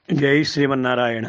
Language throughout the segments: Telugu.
జై శ్రీమన్నారాయణ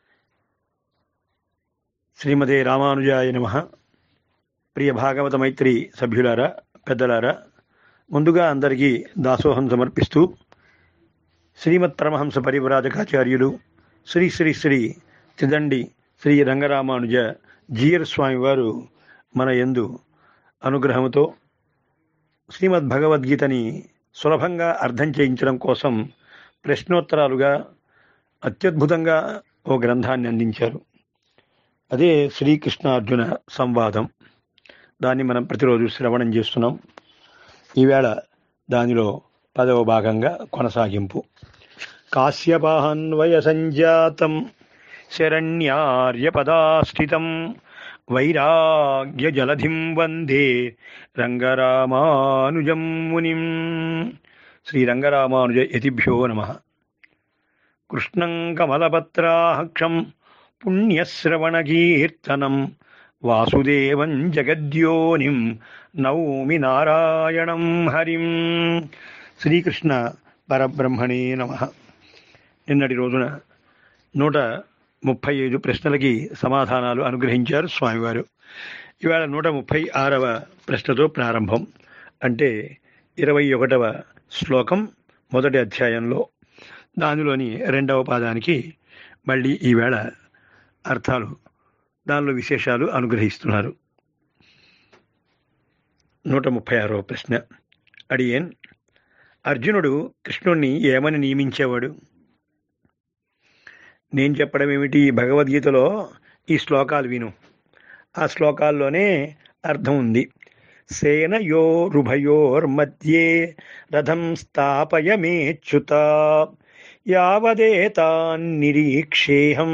శ్రీమతే రామానుజాయ నమ ప్రియ భాగవత మైత్రి సభ్యులారా పెద్దలారా ముందుగా అందరికీ దాసోహం సమర్పిస్తూ శ్రీమత్ పరమహంస పరివ్రాజకాచార్యులు శ్రీ శ్రీ శ్రీ తిదండి శ్రీ రంగరామానుజ జీయర్ స్వామి వారు మన యందు అనుగ్రహముతో శ్రీమద్ భగవద్గీతని సులభంగా అర్థం చేయించడం కోసం ప్రశ్నోత్తరాలుగా అత్యద్భుతంగా ఓ గ్రంథాన్ని అందించారు అదే శ్రీకృష్ణార్జున సంవాదం దాన్ని మనం ప్రతిరోజు శ్రవణం చేస్తున్నాం ఈవేళ దానిలో పదవ భాగంగా కొనసాగింపు కాశ్యపాన్వయ సంజాతం శరణ్యార్యపదాస్థితం వైరాగ్య జలధిం వందే రంగరామానుజం మునిం శ్రీరంగరామానుజ యతిభ్యో నమ కృష్ణం కమలపత్రాక్షం పుణ్యశ్రవణకీర్తనం వాసుదేవం జగద్యోనిం నౌమి నారాయణం హరిం శ్రీకృష్ణ పరబ్రహ్మణే నమ నిన్నటి రోజున నూట ముప్పై ఐదు ప్రశ్నలకి సమాధానాలు అనుగ్రహించారు స్వామివారు ఇవాళ నూట ముప్పై ఆరవ ప్రశ్నతో ప్రారంభం అంటే ఇరవై ఒకటవ శ్లోకం మొదటి అధ్యాయంలో దానిలోని రెండవ పాదానికి మళ్ళీ ఈవేళ అర్థాలు దానిలో విశేషాలు అనుగ్రహిస్తున్నారు నూట ముప్పై ఆరవ ప్రశ్న అడియన్ అర్జునుడు కృష్ణుణ్ణి ఏమని నియమించేవాడు నేను చెప్పడం ఏమిటి భగవద్గీతలో ఈ శ్లోకాలు విను ఆ శ్లోకాల్లోనే అర్థం ఉంది సేనయోరుభయోర్మధ్యే రథం స్థాపయమేచ్యుత యావదేతాన్నిరీక్షేహం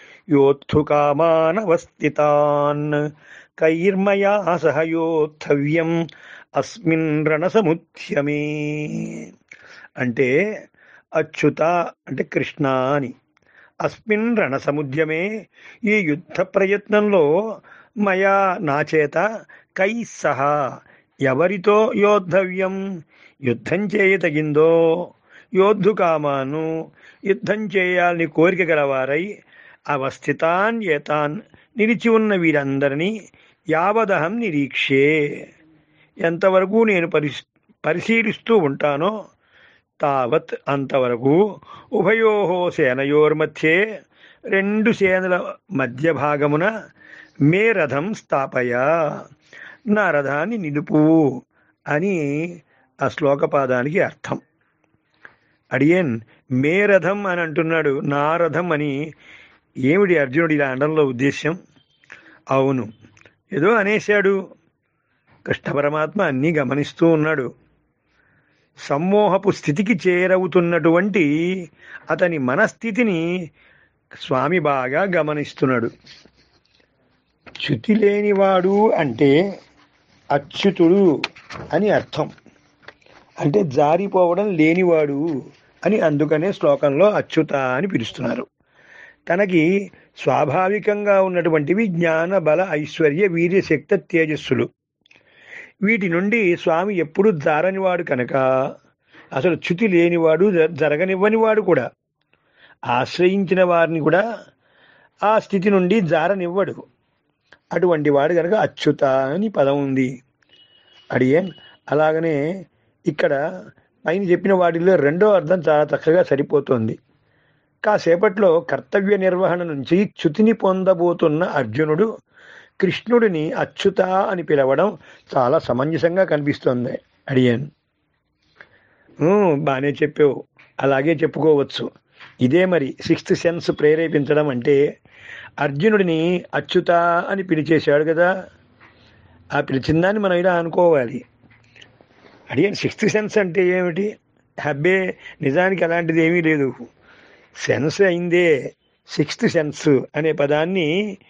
యోత్థుకామానవస్థితాన్ కైర్మయా సహ యోద్ధవ్యం అస్మిన్ రణసముద్యమే అంటే అచ్యుత అంటే కృష్ణ అని అస్మిన్ రణసముద్యమే ఈ యుద్ధ ప్రయత్నంలో మయా నాచేత కై సహా ఎవరితో యోద్ధవ్యం యుద్ధం చేయతగిందో యోద్ధుకామాను యుద్ధం చేయాలని కోరిక గలవారై అవస్థితాన్ ఏతాన్ నిలిచి ఉన్న వీరందరినీ యావదహం నిరీక్షే ఎంతవరకు నేను పరి పరిశీలిస్తూ ఉంటానో తావత్ అంతవరకు ఉభయో సేనయోర్మధ్యే రెండు సేనల మధ్య భాగమున మే రథం స్థాపయ నా రథాన్ని నిలుపు అని ఆ శ్లోకపాదానికి అర్థం అడియన్ మే రథం అని అంటున్నాడు నా రథం అని ఏమిటి అర్జునుడి ఇలా అనడంలో ఉద్దేశ్యం అవును ఏదో అనేశాడు కృష్ణ పరమాత్మ అన్నీ గమనిస్తూ ఉన్నాడు సమ్మోహపు స్థితికి చేరవుతున్నటువంటి అతని మనస్థితిని స్వామి బాగా గమనిస్తున్నాడు చ్యుతి లేనివాడు అంటే అచ్యుతుడు అని అర్థం అంటే జారిపోవడం లేనివాడు అని అందుకనే శ్లోకంలో అచ్యుత అని పిలుస్తున్నారు తనకి స్వాభావికంగా ఉన్నటువంటివి జ్ఞాన బల ఐశ్వర్య వీర్యశక్త తేజస్సులు వీటి నుండి స్వామి ఎప్పుడు జారనివాడు కనుక అసలు చ్యుతి లేనివాడు జరగనివ్వనివాడు కూడా ఆశ్రయించిన వారిని కూడా ఆ స్థితి నుండి జారనివ్వడు అటువంటి వాడు కనుక అచ్యుత అని పదం ఉంది అడియన్ అలాగనే ఇక్కడ పైన చెప్పిన వాటిలో రెండో అర్థం చాలా చక్కగా సరిపోతుంది కాసేపట్లో కర్తవ్య నిర్వహణ నుంచి చ్యుతిని పొందబోతున్న అర్జునుడు కృష్ణుడిని అచ్యుత అని పిలవడం చాలా సమంజసంగా కనిపిస్తోంది అడియన్ బాగానే చెప్పావు అలాగే చెప్పుకోవచ్చు ఇదే మరి సిక్స్త్ సెన్స్ ప్రేరేపించడం అంటే అర్జునుడిని అచ్యుత అని పిలిచేశాడు కదా ఆ పిలిచిందాన్ని మనం ఇలా అనుకోవాలి అడిగాను సిక్స్త్ సెన్స్ అంటే ఏమిటి హబ్బే నిజానికి అలాంటిది ఏమీ లేదు సెన్స్ అయిందే సిక్స్త్ సెన్స్ అనే పదాన్ని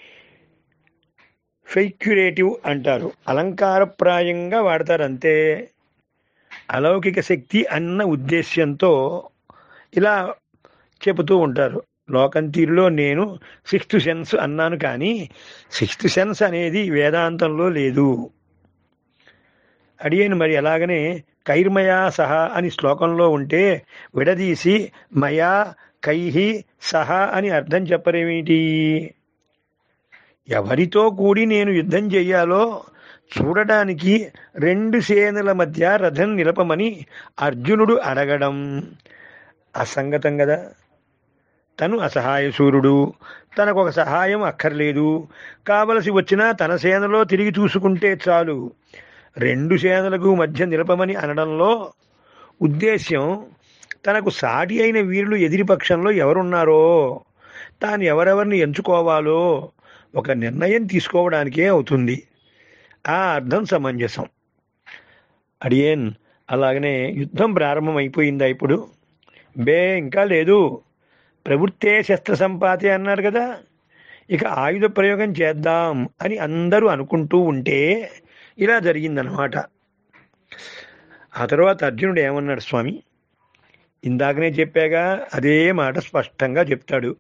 ఫెక్యురేటివ్ అంటారు అలంకారప్రాయంగా వాడతారు అంతే అలౌకిక శక్తి అన్న ఉద్దేశ్యంతో ఇలా చెబుతూ ఉంటారు లోకం తీరులో నేను సిక్స్త్ సెన్స్ అన్నాను కానీ సిక్స్త్ సెన్స్ అనేది వేదాంతంలో లేదు అడిగాను మరి అలాగనే కైర్మయా సహా అని శ్లోకంలో ఉంటే విడదీసి మయా కైహి సహా అని అర్థం చెప్పరేమిటి ఎవరితో కూడి నేను యుద్ధం చెయ్యాలో చూడడానికి రెండు సేనల మధ్య రథం నిలపమని అర్జునుడు అడగడం అసంగతం కదా తను అసహాయ సూర్యుడు తనకు ఒక సహాయం అక్కర్లేదు కావలసి వచ్చినా తన సేనలో తిరిగి చూసుకుంటే చాలు రెండు సేనలకు మధ్య నిలపమని అనడంలో ఉద్దేశ్యం తనకు సాటి అయిన వీరులు ఎదిరి పక్షంలో ఎవరున్నారో తాను ఎవరెవరిని ఎంచుకోవాలో ఒక నిర్ణయం తీసుకోవడానికే అవుతుంది ఆ అర్థం సమంజసం అడియేన్ అలాగనే యుద్ధం ప్రారంభమైపోయిందా ఇప్పుడు బే ఇంకా లేదు ప్రవృత్తే శస్త్ర సంపాతి అన్నారు కదా ఇక ఆయుధ ప్రయోగం చేద్దాం అని అందరూ అనుకుంటూ ఉంటే ఇలా జరిగిందనమాట ఆ తర్వాత అర్జునుడు ఏమన్నాడు స్వామి ఇందాకనే చెప్పాగా అదే మాట స్పష్టంగా చెప్తాడు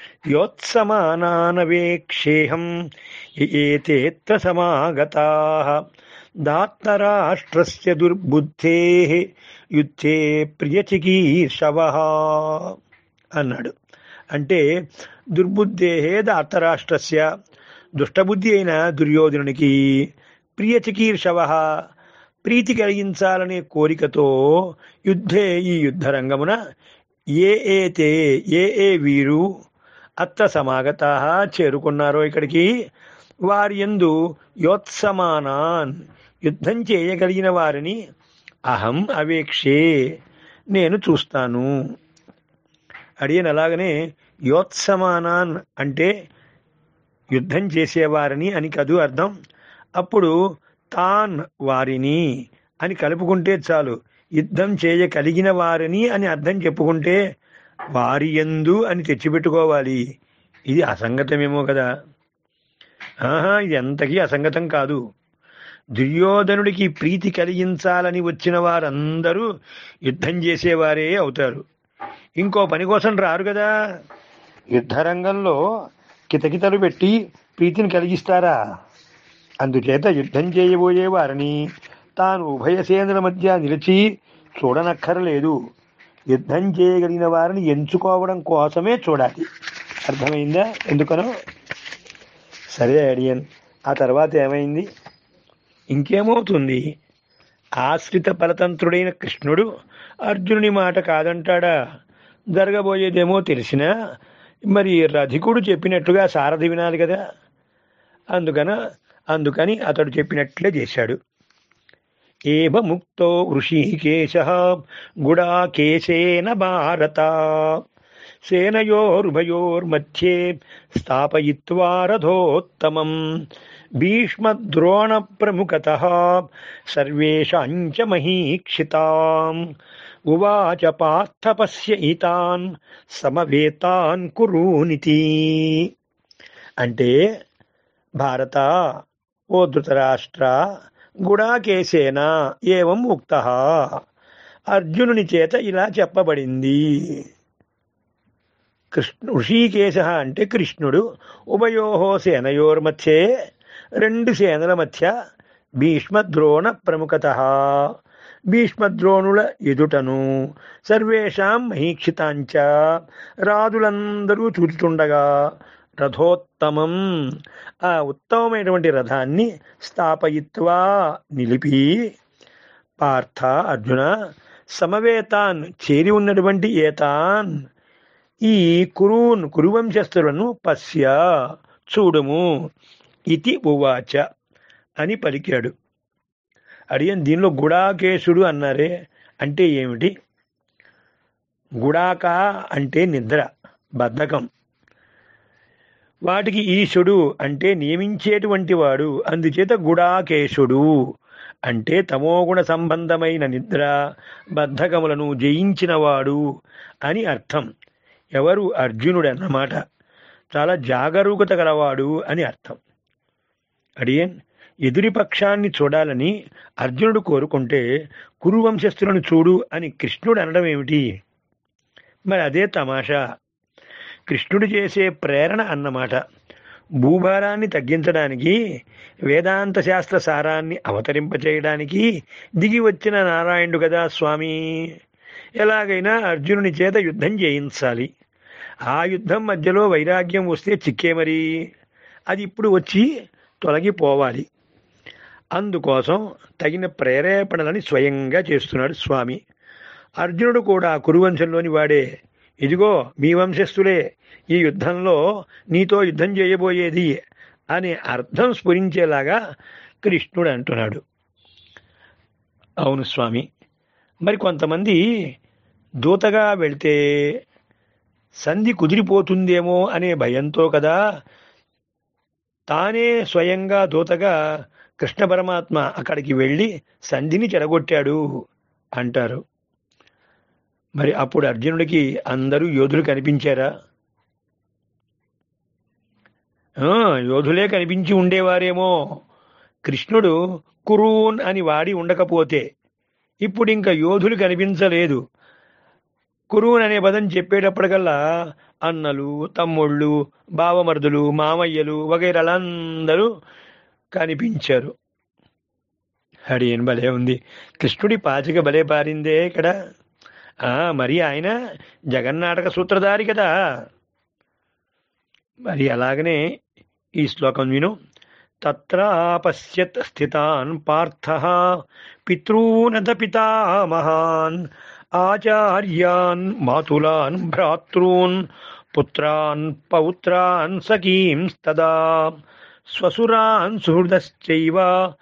యోత్సమానానవేక్షేహం ఏతేత్ర సమాగతా దాత్తరాష్ట్రస్య దుర్బుద్ధే యుద్ధే ప్రియచికీర్షవ అన్నాడు అంటే దుర్బుద్ధే దాత్తరాష్ట్రస్య దుష్టబుద్ధి అయిన దుర్యోధనునికి ప్రియచికీర్షవ ప్రీతి కలిగించాలనే కోరికతో యుద్ధే ఈ యుద్ధరంగమున ఏ ఏతే ఏ ఏ వీరు అత్త సమాగత చేరుకున్నారో ఇక్కడికి వారి ఎందు యోత్సమానాన్ యుద్ధం చేయగలిగిన వారిని అహం అవేక్షే నేను చూస్తాను అడిగిన అలాగనే యోత్సమానాన్ అంటే యుద్ధం చేసేవారిని అని కదు అర్థం అప్పుడు తాన్ వారిని అని కలుపుకుంటే చాలు యుద్ధం చేయగలిగిన వారిని అని అర్థం చెప్పుకుంటే వారి ఎందు అని తెచ్చిపెట్టుకోవాలి ఇది అసంగతమేమో కదా ఆహా ఇది ఎంతకీ అసంగతం కాదు దుర్యోధనుడికి ప్రీతి కలిగించాలని వచ్చిన వారందరూ యుద్ధం చేసేవారే అవుతారు ఇంకో పని కోసం రారు కదా యుద్ధరంగంలో కితకితలు పెట్టి ప్రీతిని కలిగిస్తారా అందుచేత యుద్ధం చేయబోయే వారిని తాను ఉభయ సేనల మధ్య నిలిచి చూడనక్కరలేదు యుద్ధం చేయగలిగిన వారిని ఎంచుకోవడం కోసమే చూడాలి అర్థమైందా ఎందుకనో సరే అడియన్ ఆ తర్వాత ఏమైంది ఇంకేమవుతుంది ఆశ్రిత ఫలతంత్రుడైన కృష్ణుడు అర్జునుని మాట కాదంటాడా జరగబోయేదేమో తెలిసినా మరి రధికుడు చెప్పినట్టుగా సారథి వినాలి కదా అందుకన అందుకని అతడు చెప్పినట్లే చేశాడు ఏవ ముక్తో ఋషికేశ గుడాకేశేన భారత సేనయోర్భయోర్మధ్యే స్థాపయిత్వా రథోత్తమం భీష్మద్రోణ ప్రముఖత సర్వేషాంచ మహీక్షితాం ఉవాచ పార్థ పశ్య ఇతాన్ సమవేతాన్ కురూనితి అంటే భారత ఓ ధృతరాష్ట్ర గుడాకేశేన ఏవం ఉక్త అర్జునుని చేత ఇలా చెప్పబడింది కృష్ణ ఋషికేశ అంటే కృష్ణుడు ఉభయో సేనయోర్మధ్యే రెండు సేనల మధ్య భీష్మద్రోణ ప్రముఖత భీష్మద్రోణుల ఎదుటను సర్వేషాం మహీక్షితాంచ రాజులందరూ చూచుతుండగా రథోత్తమం ఆ ఉత్తమమైనటువంటి రథాన్ని స్థాపయిత్వా నిలిపి పార్థ అర్జున సమవేతాన్ చేరి ఉన్నటువంటి ఏతాన్ ఈ కురూన్ కురువంశస్థులను పశ్య చూడుము ఇతి ఉవాచ అని పలికాడు అడియన్ దీనిలో గుడాకేశుడు అన్నారే అంటే ఏమిటి గుడాక అంటే నిద్ర బద్ధకం వాటికి ఈశుడు అంటే నియమించేటువంటి వాడు అందుచేత గుడాకేశుడు అంటే తమోగుణ సంబంధమైన నిద్ర బద్ధకములను జయించినవాడు అని అర్థం ఎవరు అర్జునుడు అన్నమాట చాలా జాగరూకత గలవాడు అని అర్థం అడియన్ ఎదురి పక్షాన్ని చూడాలని అర్జునుడు కోరుకుంటే కురువంశస్థులను చూడు అని కృష్ణుడు అనడం ఏమిటి మరి అదే తమాషా కృష్ణుడు చేసే ప్రేరణ అన్నమాట భూభారాన్ని తగ్గించడానికి వేదాంత శాస్త్ర సారాన్ని అవతరింపచేయడానికి దిగి వచ్చిన నారాయణుడు కదా స్వామి ఎలాగైనా అర్జునుని చేత యుద్ధం చేయించాలి ఆ యుద్ధం మధ్యలో వైరాగ్యం వస్తే చిక్కే మరి అది ఇప్పుడు వచ్చి తొలగిపోవాలి అందుకోసం తగిన ప్రేరేపణలని స్వయంగా చేస్తున్నాడు స్వామి అర్జునుడు కూడా కురువంశంలోని వాడే ఇదిగో మీ వంశస్థులే ఈ యుద్ధంలో నీతో యుద్ధం చేయబోయేది అనే అర్థం స్ఫురించేలాగా కృష్ణుడు అంటున్నాడు అవును స్వామి మరి కొంతమంది దూతగా వెళ్తే సంధి కుదిరిపోతుందేమో అనే భయంతో కదా తానే స్వయంగా దూతగా కృష్ణ పరమాత్మ అక్కడికి వెళ్ళి సంధిని చెడగొట్టాడు అంటారు మరి అప్పుడు అర్జునుడికి అందరూ యోధులు కనిపించారా ఆ, యోధులే కనిపించి ఉండేవారేమో కృష్ణుడు కురూన్ అని వాడి ఉండకపోతే ఇప్పుడు ఇంకా యోధులు కనిపించలేదు కురూన్ అనే పదం చెప్పేటప్పటికల్లా అన్నలు తమ్ముళ్ళు బావమరుదులు మామయ్యలు వగైరాలందరూ కనిపించారు అడియన్ భలే ఉంది కృష్ణుడి పాచిక భలే పారిందే ఇక్కడ ఆ, మరి ఆయన జగన్నాటక సూత్రధారి కదా మరి అలాగనే ఈ శ్లోకం విను తత్రాపశ్యత్ స్థితాన్ పార్థ పితॄనత పితామహాన్ ఆచార్యాన్ మాతులాన్ భ్రాతॄన్ పుత్రాన్ పౌత్రాన్ సఖీంస్తదా స్వసురాన్ సుహృదశ్చైవ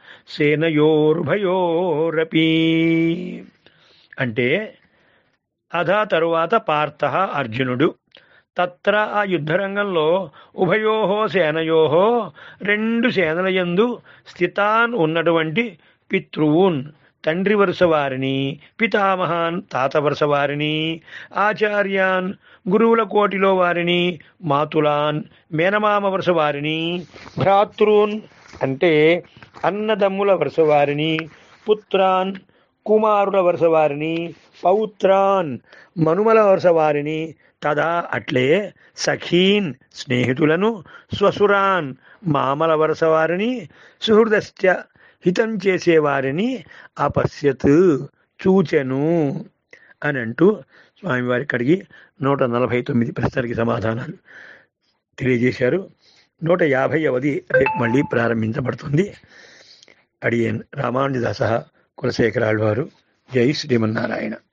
సేనయోర్భయోరపి అంటే అధా తరువాత పార్థ అర్జునుడు తత్ర ఆ యుద్ధరంగంలో ఉభయోహో సేనయోహో రెండు సేనలయందు స్థితాన్ ఉన్నటువంటి పితృవున్ తండ్రి వరుస వారిని పితామహాన్ తాత వరుస వారిని ఆచార్యాన్ గురువుల కోటిలో వారిని మాతులాన్ మేనమామ వరుస వారిని భ్రాతృన్ అంటే అన్నదమ్ముల వరుస వారిని పుత్రాన్ కుమారుల వరుస వారిని పౌత్రాన్ మనుమల వరుస వారిని తదా అట్లే సఖీన్ స్నేహితులను స్వసురాన్ మామల వరుస వారిని సుహృదశ్చ హితం చేసేవారిని అపశ్యత్ చూచెను అని అంటూ స్వామివారి కడిగి నూట నలభై తొమ్మిది ప్రశ్నలకి సమాధానాలు తెలియజేశారు నూట యాభై అవధి రేపు మళ్ళీ ప్రారంభించబడుతుంది అడియన్ రామానుజదాస కులశేఖరాళ్వారు జై శ్రీమన్నారాయణ